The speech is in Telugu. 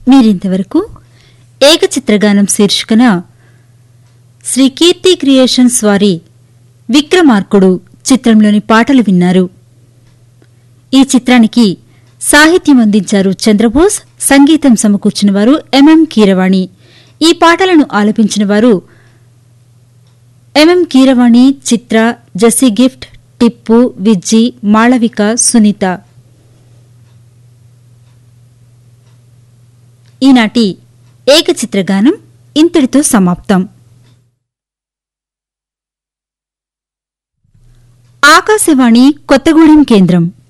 మీరింతవరకు ఏకచిత్రగానం శీర్షికన శ్రీ కీర్తి క్రియేషన్స్ వారి విక్రమార్కుడు చిత్రంలోని పాటలు విన్నారు ఈ చిత్రానికి సాహిత్యం అందించారు చంద్రబోస్ సంగీతం సమకూర్చిన వారు ఎంఎం కీరవాణి ఈ పాటలను ఆలపించిన వారు ఎంఎం కీరవాణి చిత్ర జెస్సీ గిఫ్ట్ టిప్పు విజ్జి మాళవిక సునీత ఈనాటి ఏకచిత్రగానం ఇంతటితో సమాప్తం ఆకాశవాణి కొత్తగూడెం కేంద్రం